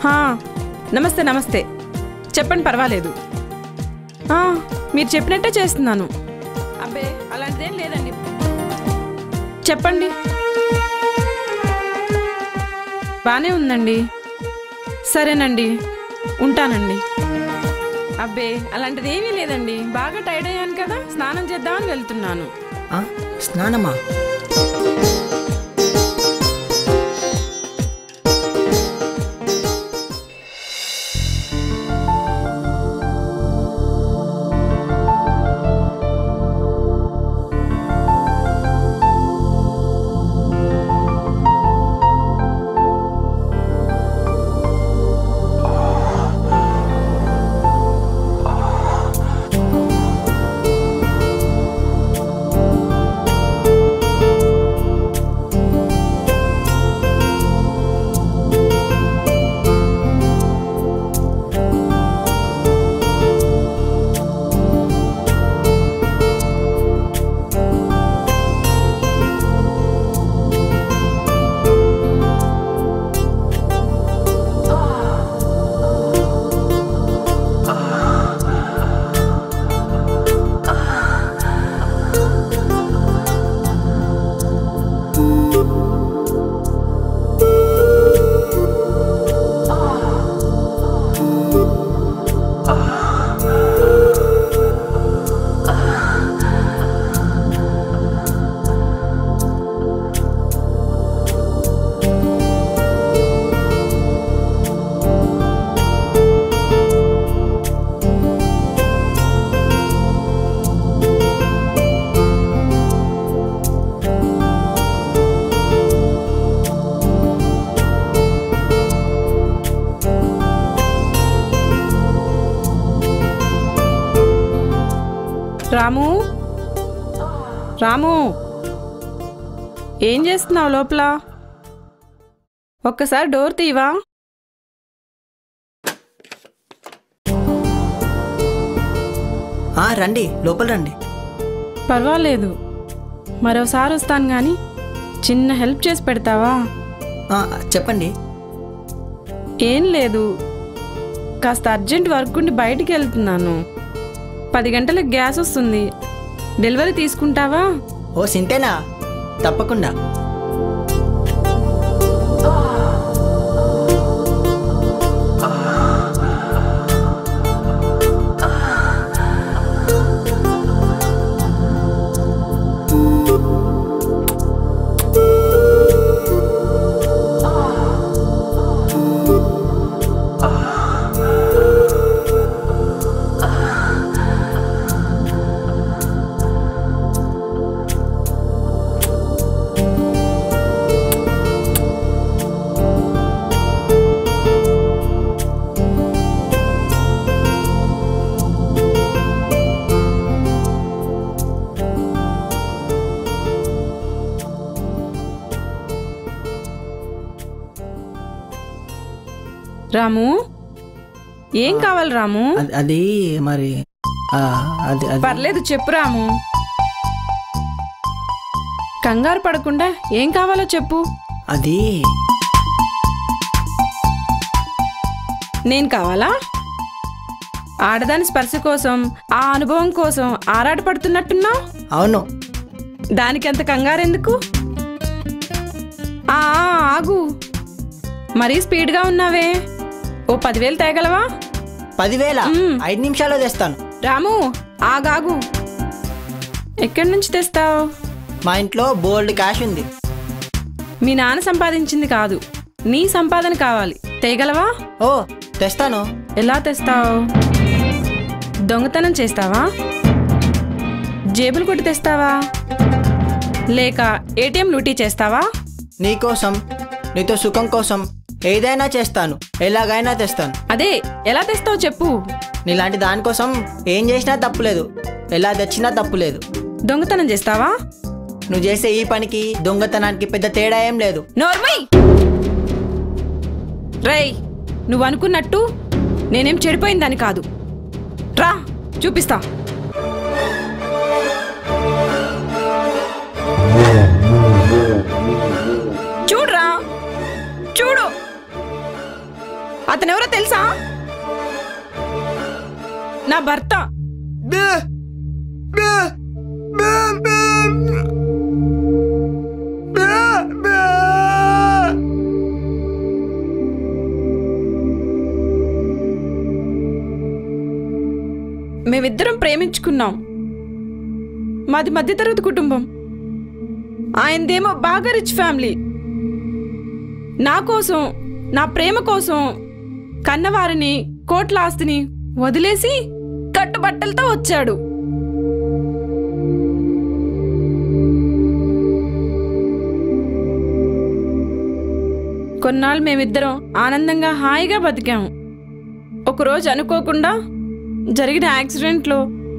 హా, నమస్తే నమస్తే చెప్పండి పర్వాలేదు ఆ, మీరు చెప్పినట్టే చేస్తున్నాను అబ్బే అలాంటిదేం లేదండి చెప్పండి బానే ఉందండి సరేనండి ఉంటానండి అబ్బే అలాంటిది ఏమీ లేదండి బాగా టైర్డ్ అయ్యాను కదా స్నానం చేద్దామని వెళ్తున్నాను ఆ, స్నానమా రాము రాము ఏం చేస్తున్నావు లోపల ఒక్కసారి డోర్ తీవా ఆ, రండి లోపల రండి పర్వాలేదు మరోసారి వస్తాను కానీ చిన్న హెల్ప్ చేసి పెడతావా ఆ, చెప్పండి ఏం లేదు కాస్త అర్జెంట్ వర్క్ ఉండి బయటికి వెళ్తున్నాను పది గంటలకు గ్యాస్ వస్తుంది డెలివరీ తీసుకుంటావా ఓ సింతేనా తప్పకుండా రాము ఏం కావాలి రాము అది- అది మరి ఆ, అది అది పర్లేదు చెప్పు రాము కంగారు పడకుండా ఏం కావాలో చెప్పు అది నేను కావాలా ఆడదాని స్పర్శ కోసం ఆ అనుభవం కోసం ఆరాటపడుతున్నట్టున్నావు అవును దానికి అంత కంగారెందుకు ఆ ఆ, ఆగు మరీ స్పీడ్గా ఉన్నావే ఓ పదివేలు తేగలవా పదివేల మ్మ్. ఐదు నిమిషాల్లో తెస్తాను రాము ఆగాగు ఎక్కడి నుంచి తెస్తావు మా ఇంట్లో బోల్డ్ క్యాష్ ఉంది మీ నాన్న సంపాదించింది కాదు నీ సంపాదన కావాలి తేగలవా ఓ తెస్తాను ఎలా తెస్తావు దొంగతనం చేస్తావా జేబులు కొట్టి తెస్తావా లేక ఏటీఎం లూటీ చేస్తావా నీకోసం నీతో సుఖం కోసం ఏదైనా చేస్తాను ఎలాగైనా తెస్తాను అదే ఎలా తెస్తావు చెప్పు నీలాంటి దానికోసం ఏం చేసినా తప్పులేదు ఎలా తెచ్చినా తప్పులేదు దొంగతనం చేస్తావా నువ్వు చేసే ఈ పనికి దొంగతనానికి పెద్ద తేడా ఏం లేదు నోర్మై రేయ్ నువ్వు అనుకున్నట్టు నేనేం చెడిపోయిందని కాదు రా చూపిస్తా చూడురా చూడు అతనెవరో తెలుసా నా భర్త మేమిద్దరం ప్రేమించుకున్నాం మాది మధ్యతరగతి కుటుంబం ఆయనదేమో బాగా రిచ్ ఫ్యామిలీ నా కోసం నా ప్రేమ కోసం కన్నవారిని కోట్ల ఆస్తిని వదిలేసి కట్టుబట్టలతో వచ్చాడు కొన్నాళ్ళు మేమిద్దరం ఆనందంగా హాయిగా బతికాము ఒకరోజు అనుకోకుండా జరిగిన యాక్సిడెంట్లో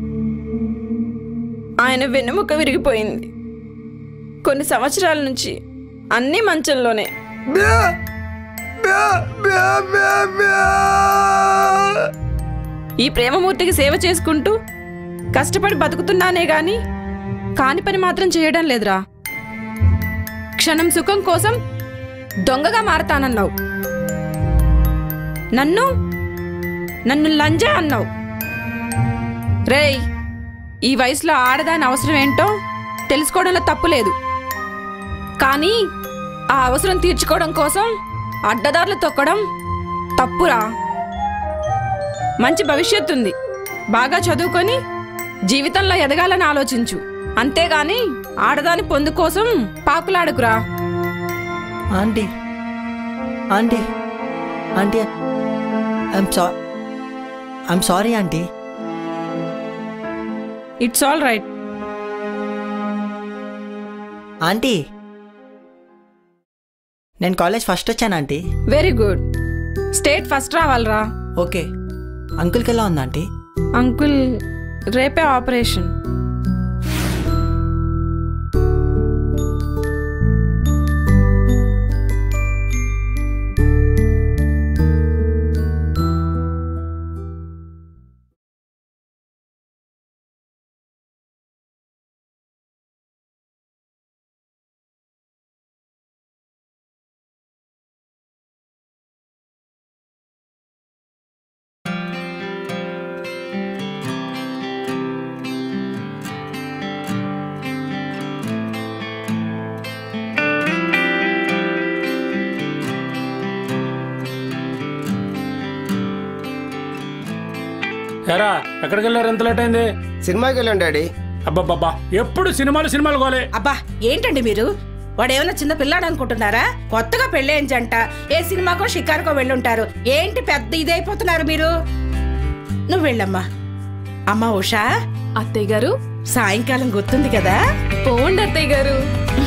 ఆయన వెన్నెముక విరిగిపోయింది కొన్ని సంవత్సరాల నుంచి అన్నీ మంచంలోనే ఈ ప్రేమమూర్తికి సేవ చేసుకుంటూ కష్టపడి బతుకుతున్నానే గాని కాని పని మాత్రం చేయడం లేదురా క్షణం సుఖం కోసం దొంగగా మారతానన్నావు నన్ను నన్ను లంజా అన్నావు రేయ్ ఈ వయసులో ఆడదాని అవసరం ఏంటో తెలుసుకోవడంలో తప్పు లేదు కానీ ఆ అవసరం తీర్చుకోవడం కోసం అడ్డదారులు తొక్కడం తప్పురా మంచి భవిష్యత్తు ఉంది బాగా చదువుకొని జీవితంలో ఎదగాలని ఆలోచించు అంతేగాని ఆడదాని పొందు కోసం పాకులాడుకురా ఆంటీ ఆంటీ ఆంటీ ఐఎమ్ సా I'm sorry aunty it's all right aunty నేను కాలేజ్ ఫస్ట్ వచ్చాను aunty very good state first రావాలరా ఓకే అంకుల్కి ఎలా ఉంది ఆంటీ అంకుల్ రేపే ఆపరేషన్ ఎరా ఎక్కడికి వెళ్ళారు ఎంత లేట్ అయింది సినిమాకి వెళ్ళాం డాడీ అబ్బబ్బబ్బా ఎప్పుడు సినిమాలు సినిమాలు గోలే అబ్బా ఏంటండి మీరు వాడు ఏమైనా చిన్న పిల్లాడు అనుకుంటున్నారా కొత్తగా పెళ్ళేం జంట ఏ సినిమాకో షికారుకో వెళ్ళుంటారు ఏంటి పెద్ద ఇదైపోతున్నారు మీరు నువ్వు వెళ్ళమ్మా అమ్మా ఉషా అత్తయ్య గారు సాయంకాలం గుర్తుంది కదా పోండి అత్తయ్య గారు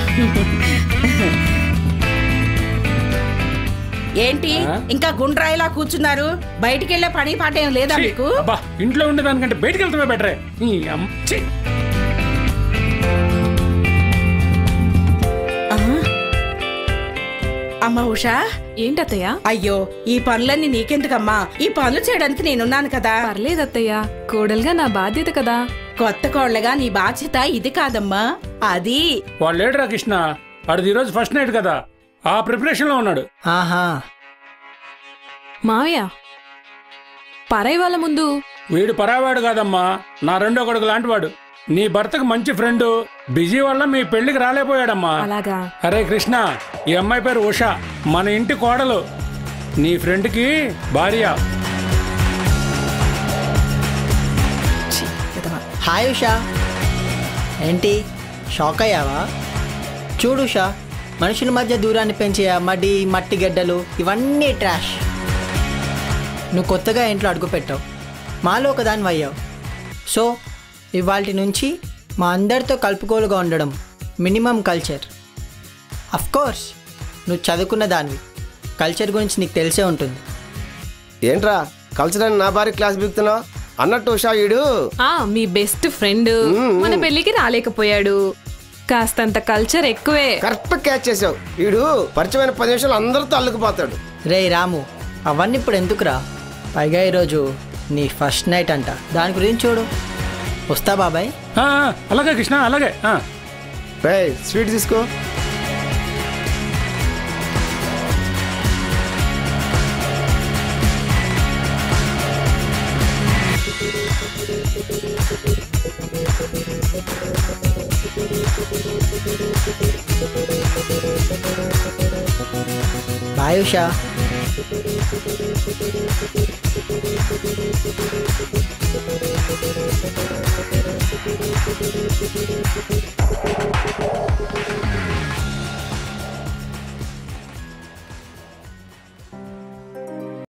ఏంటి ఆ? ఇంకా గుండ్రాయిలా కూర్చున్నారు బయటికి వెళ్ళే పని పాట ఏం లేదా ఛీ, మీకు అబ్బా ఇంట్లో ఉండేదానికంటే బయటికి వెళ్తామే బెటరే ఈ అమ్మ- ఛీ. ఆ? అమ్మా ఉషా ఏంటి అత్తయ్య అయ్యో ఈ పనులన్నీ నీకెందుకమ్మా ఈ పనులు చేయడానికి నేనున్నాను కదా పర్లేదు అత్తయ్య కోడలుగా నా బాధ్యత కదా కొత్త కోళ్ళగా నీ బాధ్యత ఇది కాదమ్మా అది వాడు లేడురా కృష్ణ వాడిది ఈరోజు ఫస్ట్ నైట్ కదా ఆ ప్రిపరేషన్ లో ఉన్నాడు ఆహా మావయ్య పరాయి వాళ్ళ ముందు వీడు పరావాడు కాదమ్మా నా రెండో కొడుకు లాంటి వాడు నీ భర్తకు మంచి ఫ్రెండ్ బిజీ వల్ల మీ పెళ్లికి రాలేపోయాడమ్మా అలాగా అరే కృష్ణ ఈ అమ్మాయి పేరు ఉష మన ఇంటి కోడలు నీ ఫ్రెండ్కి భార్య హాయ్ ఉషా ఏంటి షాక్ అయ్యావా చూడు ఉషా మనుషుల మధ్య దూరాన్ని పెంచే ఆ మడి మట్టి గడ్డలు ఇవన్నీ ట్రాష్ నువ్వు కొత్తగా ఇంట్లో అడుగుపెట్టావు మాలో ఒకదాని అయ్యావు సో ఇవాళ నుంచి మా అందరితో కలుపుకోలుగా ఉండడం మినిమం కల్చర్ కోర్స్ నువ్వు చదువుకున్న దానివి కల్చర్ గురించి నీకు తెలిసే ఉంటుంది ఏంట్రా కల్చరల్ నా భార్య క్లాస్ బిగుతున్నావు అన్నట్టు ఉషా ఈడు ఆ మీ బెస్ట్ ఫ్రెండ్ మన పెళ్ళికి రాలేకపోయాడు కాస్తంత కల్చర్ ఎక్కువే కరెక్ట్ క్యాచ్ చేసావు ఈడు పరిచయమైన పది నిమిషాలు అందరితో అల్లుకుపోతాడు రే రాము అవన్నీ ఇప్పుడు ఎందుకురా పైగా ఈరోజు నీ ఫస్ట్ నైట్ అంట దాని గురించి చూడు వస్తా బాబాయ్ ఆ, ఆ, అలాగే కృష్ణ అలాగే ఆ. రే స్వీట్ తీసుకో బాయ్ ఉషా